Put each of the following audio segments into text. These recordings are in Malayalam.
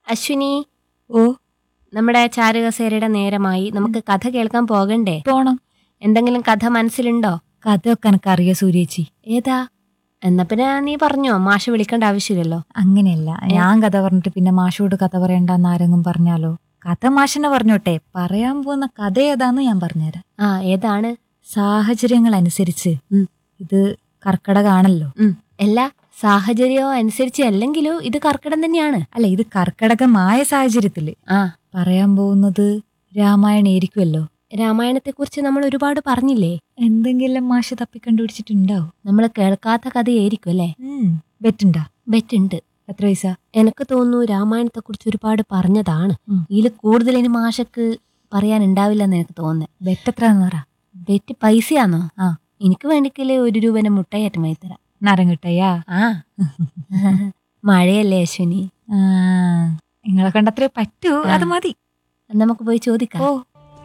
അശ്വിനി ഓ നമ്മുടെ ചാരുകസേരയുടെ നേരമായി നമുക്ക് കഥ കേൾക്കാൻ പോകണ്ടേ പോണം എന്തെങ്കിലും കഥ മനസ്സിലുണ്ടോ കഥയൊക്കെ എനക്കറിയോ സൂര്യേച്ചി ഏതാ എന്നാ പിന്നെ നീ പറഞ്ഞോ മാഷ് വിളിക്കേണ്ട ആവശ്യമില്ലല്ലോ അങ്ങനെയല്ല ഞാൻ കഥ പറഞ്ഞിട്ട് പിന്നെ മാഷോട് കഥ പറയണ്ടെന്ന് ആരെങ്കിലും പറഞ്ഞാലോ കഥ മാഷിനെ പറഞ്ഞോട്ടെ പറയാൻ പോകുന്ന കഥ ഏതാന്ന് ഞാൻ പറഞ്ഞുതരാം ആ ഏതാണ് സാഹചര്യങ്ങൾ അനുസരിച്ച് ഉം. ഇത് കർക്കടകാണല്ലോ ഉം. എല്ലാ സാഹചര്യമോ അനുസരിച്ച് അല്ലെങ്കിലോ ഇത് കർക്കിടം തന്നെയാണ് അല്ല ഇത് കർക്കടകമായ സാഹചര്യത്തില് ആ പറയാൻ പോകുന്നത് രാമായണായിരിക്കുമല്ലോ രാമായണത്തെ കുറിച്ച് നമ്മൾ ഒരുപാട് പറഞ്ഞില്ലേ എന്തെങ്കിലും മാഷ് തപ്പി കണ്ടുപിടിച്ചിട്ടുണ്ടാവും നമ്മൾ കേൾക്കാത്ത കഥയായിരിക്കും അല്ലേ ബെറ്റുണ്ടാ ബെറ്റുണ്ട് എത്ര പൈസ എനിക്ക് തോന്നുന്നു രാമായണത്തെ കുറിച്ച് ഒരുപാട് പറഞ്ഞതാണ് ഉം. ഇതിൽ കൂടുതൽ ഇനി മാഷക്ക് പറയാനുണ്ടാവില്ലെന്ന് എനിക്ക് തോന്നുന്നത് ബെറ്റ് എത്രയാന്ന് പറ ബെറ്റ് പൈസയാണോ ആ. എനിക്ക് വേണ്ടിക്കല്ലേ ഒരു രൂപനെ മുട്ടയേറ്റമായി തരാം നരങ്ങിട്ടയാ ആ മഴയല്ലേ അശ്വിനി ആ നിങ്ങളെ കണ്ടത്രേ പറ്റൂ ആ. അത് മതി നമുക്ക് പോയി ചോദിക്കാം ഓ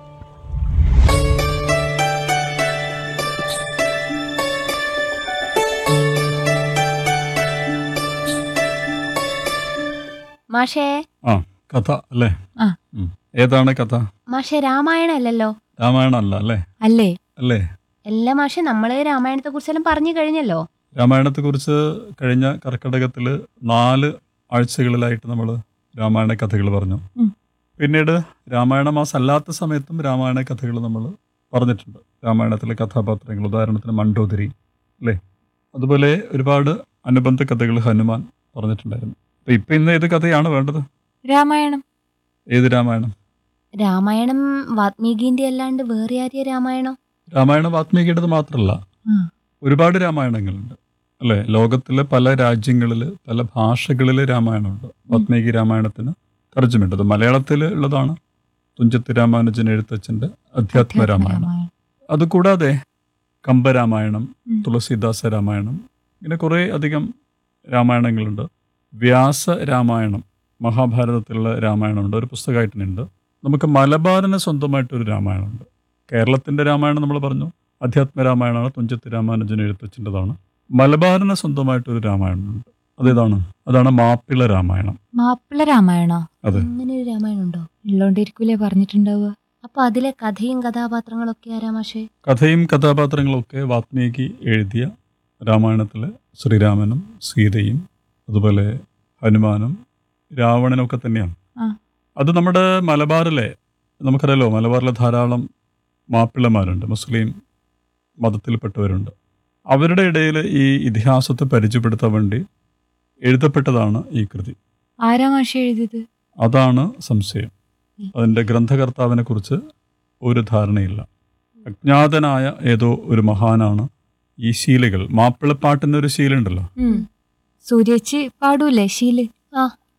മാഷേ ആ കഥ അല്ലേ ആ. ഉം. ഏതാണ് കഥ മാഷേ രാമായണം അല്ലല്ലോ രാമായണം അല്ല അല്ലേ അല്ലേ അല്ലേ എല്ലാ മാഷേ നമ്മള് രാമായണത്തെ കുറിച്ചെല്ലാം പറഞ്ഞു കഴിഞ്ഞല്ലോ രാമായണത്തെക്കുറിച്ച് കഴിഞ്ഞ കർക്കിടകത്തിൽ നാല് ആഴ്ചകളിലായിട്ട് നമ്മൾ രാമായണ കഥകൾ പറഞ്ഞു ഉം. പിന്നീട് രാമായണ മാസം അല്ലാത്ത സമയത്തും രാമായണ കഥകൾ നമ്മൾ പറഞ്ഞിട്ടുണ്ട് രാമായണത്തിലെ കഥാപാത്രങ്ങൾ ഉദാഹരണത്തിന് മണ്ഡോദരി അല്ലേ അതുപോലെ ഒരുപാട് അനുബന്ധ കഥകൾ ഹനുമാൻ പറഞ്ഞിട്ടുണ്ടായിരുന്നു അപ്പൊ ഇപ്പൊ ഇന്ന് ഏത് കഥയാണ് വേണ്ടത് രാമായണം ഏത് രാമായണം രാമായണം വാത്മീകിന്റെ അല്ലാണ്ട് വേറെ ആര്യ രാമായണം രാമായണം വാത്മീകിയുടേത് മാത്രമല്ല ഉം. ഒരുപാട് രാമായണങ്ങളുണ്ട് അല്ലേ ലോകത്തിലെ പല രാജ്യങ്ങളിൽ പല ഭാഷകളിൽ രാമായണമുണ്ട് വാത്മീകി രാമായണത്തിന് തർജ്ജമയുണ്ട് അത് മലയാളത്തിൽ ഉള്ളതാണ് തുഞ്ചത്ത് രാമാനുജൻ എഴുത്തച്ഛൻ്റെ അധ്യാത്മ രാമായണം അതുകൂടാതെ കമ്പരാമായണം ഉം. തുളസീദാസ രാമായണം ഇങ്ങനെ കുറേ അധികം രാമായണങ്ങളുണ്ട് വ്യാസ രാമായണം മഹാഭാരതത്തിലുള്ള രാമായണമുണ്ട് ഒരു പുസ്തകമായിട്ട് ഉണ്ട് നമുക്ക് മലബാറിന് സ്വന്തമായിട്ടൊരു രാമായണമുണ്ട് കേരളത്തിൻ്റെ രാമായണം നമ്മൾ പറഞ്ഞു അധ്യാത്മ രാമായണമാണ് തുഞ്ചത്ത് രാമാനുജൻ എഴുത്തച്ഛൻ്റെതാണ് മലബാറിന് സ്വന്തമായിട്ടൊരു രാമായണമുണ്ട് അതേതാണ് അതാണ് മാപ്പിള രാമായണം മാപ്പിള രാമായണോ അതെ. അങ്ങനെ ഒരു രാമായണം ഉണ്ടോ ഉള്ളോണ്ടിരിക്കൂലേ പറഞ്ഞിട്ടുണ്ടാവുക അപ്പൊ അതിലെ കഥയും കഥാപാത്രങ്ങളൊക്കെ ആരാ മാഷേ കഥയും കഥാപാത്രങ്ങളൊക്കെ വാത്മീകി എഴുതിയ രാമായണത്തിലെ ശ്രീരാമനും സീതയും അതുപോലെ ഹനുമാനും രാവണനൊക്കെ തന്നെയാണ് ആ. അത് നമ്മുടെ മലബാറിലെ നമുക്കറിയാലോ മലബാറിലെ ധാരാളം മാപ്പിളമാരുണ്ട് മുസ്ലിം മതത്തിൽപ്പെട്ടവരുണ്ട് അവരുടെ ഇടയിൽ ഈ ഇതിഹാസത്തെ പരിചയപ്പെടുത്താൻ വേണ്ടി എഴുതപ്പെട്ടതാണ് ഈ കൃതി ആരാ മാഷി എഴുതിയത് അതാണ് സംശയം ഉം. അതിൻ്റെ ഗ്രന്ഥകർത്താവിനെ കുറിച്ച് ഒരു ധാരണയില്ല അജ്ഞാതനായ ഏതോ ഒരു മഹാനാണ് ഈ ശീലകൾ മാപ്പിളപ്പാട്ടിൻ്റെ ഒരു ശീലുണ്ടല്ലോ ഉം. സൂര്യേച്ചി പാടൂലേ ശീല് ആ